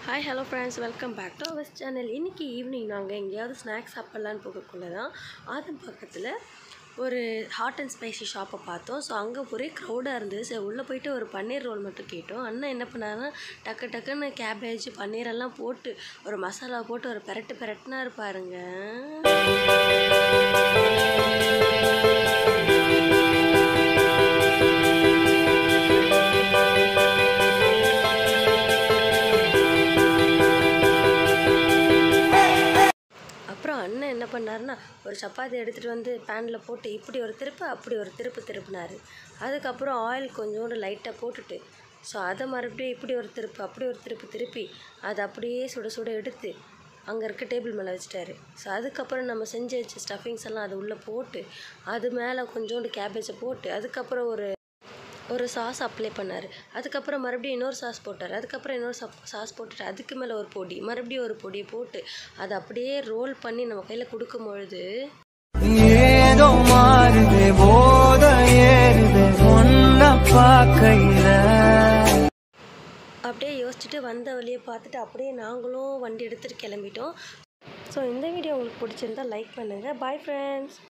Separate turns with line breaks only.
hi hello friends welcome back to our channel இன்றைக்கி evening நாங்கள் எங்கேயாவது ஸ்நாக்ஸ் சாப்பிட்லான்னு போகக்குள்ள தான் அதன் பக்கத்தில் ஒரு ஹாட் அண்ட் ஸ்பைசி ஷாப்பை பார்த்தோம் ஸோ அங்கே ஒரே க்ரௌடாக இருந்தது சரி உள்ளே போயிட்டு ஒரு பன்னீர் ரோல் மட்டும் கேட்டோம் அண்ணன் என்ன பண்ணாருன்னா டக்கு டக்குன்னு கேபேஜ் பன்னீரெல்லாம் போட்டு ஒரு மசாலா போட்டு ஒரு பெரட்டு பெரட்டுனா இருப்பாருங்க அப்புறம் அண்ணன் என்ன பண்ணாருன்னா ஒரு சப்பாத்தி எடுத்துகிட்டு வந்து பேனில் போட்டு இப்படி ஒரு திருப்பு அப்படி ஒரு திருப்பு திருப்பினார் அதுக்கப்புறம் ஆயில் கொஞ்சோண்டு லைட்டாக போட்டுட்டு ஸோ அதை மறுபடியும் இப்படி ஒரு திருப்பு அப்படி ஒரு திருப்பு திருப்பி அதை அப்படியே சுட சுட எடுத்து அங்கே இருக்க டேபிள் மேலே வச்சுட்டாரு ஸோ அதுக்கப்புறம் நம்ம செஞ்சு வச்ச ஸ்டஃபிங்ஸ் எல்லாம் அது உள்ளே போட்டு அது மேலே கொஞ்சோண்டு கேபேஜை போட்டு அதுக்கப்புறம் ஒரு ஒரு சாஸ் அப்ளை பண்ணார் அதுக்கப்புறம் மறுபடியும் இன்னொரு சாஸ் போட்டார் அதுக்கப்புறம் இன்னொரு சாப் சாஸ் போட்டுட்டு அதுக்கு மேலே ஒரு பொடி மறுபடியும் ஒரு பொடி போட்டு அதை அப்படியே ரோல் பண்ணி நம்ம கையில் கொடுக்கும் பொழுது
ஏதோ மாறுது போத ஏறுது ஒன்ன பார்க்கையில
அப்படியே யோசிச்சுட்டு வந்த வழியை பார்த்துட்டு அப்படியே நாங்களும் வண்டி எடுத்துகிட்டு கிளம்பிட்டோம் ஸோ இந்த வீடியோ உங்களுக்கு பிடிச்சிருந்தா லைக் பண்ணுங்கள் பாய் ஃப்ரெண்ட்ஸ்